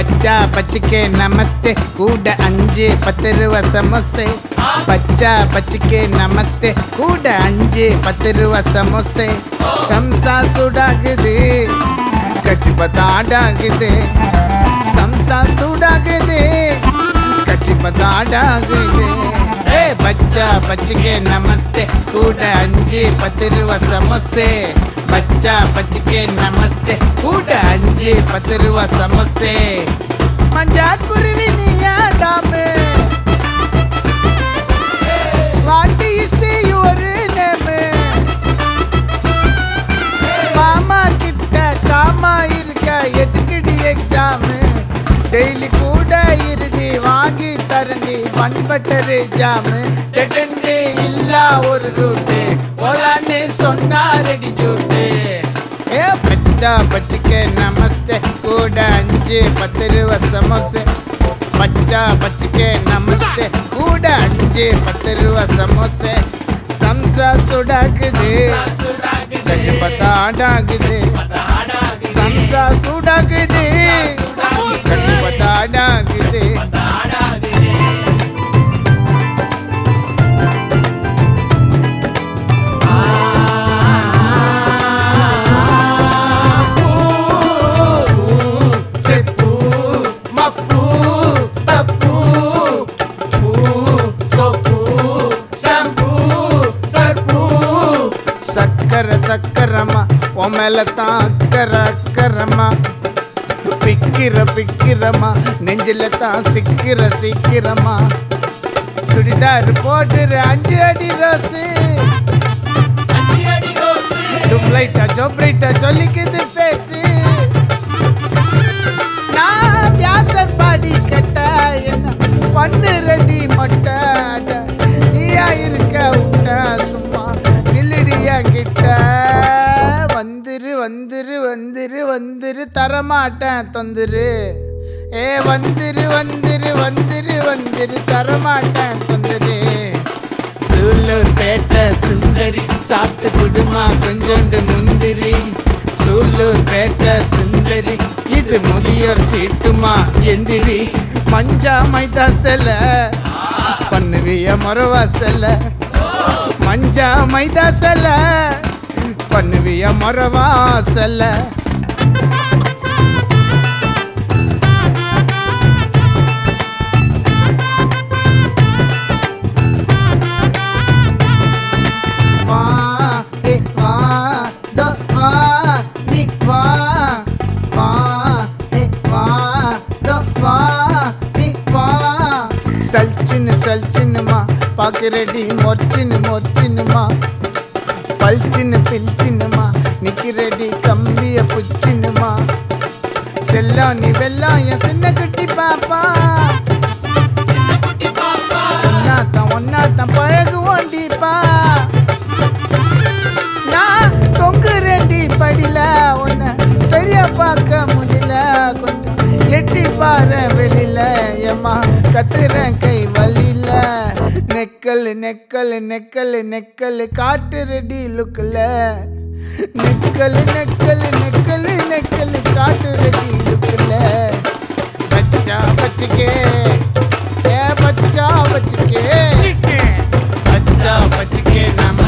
பச்சா பச்சிக்கே நமஸ்தே கூட அஞ்சு பத்து ரூபா சமோசே பச்சா பச்சிக்கே நமஸ்தே கூட அஞ்சு பத்து ரூபா சமோசே சம்சா சுடாகுது கச்சி பத்தாடாகுது சம்சா சூடாகுது கச்சி பத்தாடாகுது ஏ பச்சா பச்சிக்கே நமஸ்தே கூட அஞ்சு பத்து ரூபா சமோசே பச்சா பச்சிக்கே நமஸ்தே கூட அஞ்சு பத்து ரூபா சமோசே மஞ்சா குருவி நீயாடாமே வாட்டி இசை ஒரு நேமு மாமா கிட்ட காமா இருக்க எதுக்குடி எக்ஸாமு டெய்லி கூட இருடி வாங்கி தரண்டி பண்பட்டரு ஜாமு டெட்டன்டி இல்லா ஒரு ரூட்டு போலான்னு சொன்னா ரெடி ஜூட்டு ஏ பச்சா பச்சிக்க நமஸ்தே கூட அஞ்சு பத்து ரூபா சமோசே பச்சா பச்சிக்க நமஸ்தே கூட அஞ்சு பத்து ரூபா சமோசே சம்சா சுடாக்குது கச்சு பத்தா ஆடாகுது சம்சா சூடாகுது கச்சு பத்தா ஆடாகுது செப்பு மப்பு தப்பு பூ சோப்பு ஷாம்பு சர்ப்பு சக்கர சக்கரமா உன் மேல தான் அக்கற அக்கறமா பிக்கிற பிக்கிரமா நெஞ்சில தான் சிக்கிற சிக்கிரமா சுடிதார் போட்டுரு அஞ்சு அடி ரோஸு டுப்ளைட்டா ஜோப்ரைட்டா சொல்லிக்குது பேச்சு நான் வியாசர் பாடி கட்ட என்ன பண்ணு ரெடி மொட்டை அட, நீயா இருக்க விட்ட சும்மா நில்லுடியா கிட்ட வந்துரு வந்துரு வந்துரு வந்துரு தரமாட்டேன் தொந்துரு ஏ வந்துரு வந்துரு வந்துரு வந்துரு தரமாட்டேன் தொந்துரு சூலூர் பேட்டை சுந்தரி சாப்பிட்டு குடுமா கொஞ்சோண்டு முந்திரி சூலூர் பேட்டை சுந்தரி இது முதியோர் சீட்டுமா எந்திரி மஞ்சா மைதா செல பண்ணுவிய மொரவா செல மஞ்சா மைதா செல பண்ணுவிய மொரவா செல வா ஏ வா த வா நீ வா வா ஏ வா த வா நீ வா சல்ச்சின்னு சல்ச்சின்னுமா பாக்குறடி மொர்ச்சின்னு மொர்ச்சின்னுமா பல்ச்சின்னு பில்ச்சின்னுமா நிக்கிறடி கம்பிய புச்சின்னுமா செல்லம் நீ வெல்லம் என் சின்ன குட்டி பாப்பா ஒன்னாத்தான் ஒன்னாத்தான் பழகுவோண்டிப்பா நான் தொங்குறேன்டி படில உன்னை சரியா பார்க்க முடியல கொஞ்சம் எட்டி பாரு வெளியில ஏம்மா கத்துறேன் கை வலியில நெக்கல் நெக்கல் நெக்கல் நெக்கல் காட்டு ரெடி லுக்கில் நெக்கல் நெக்கல் நெக்கல் நெக்கல் காட்டு ரெடி லுக்கில் பச்சா பச்சிக்கே ஏ பச்சா பச்சிக்கே பச்சா பச்சிக்கே நம்ம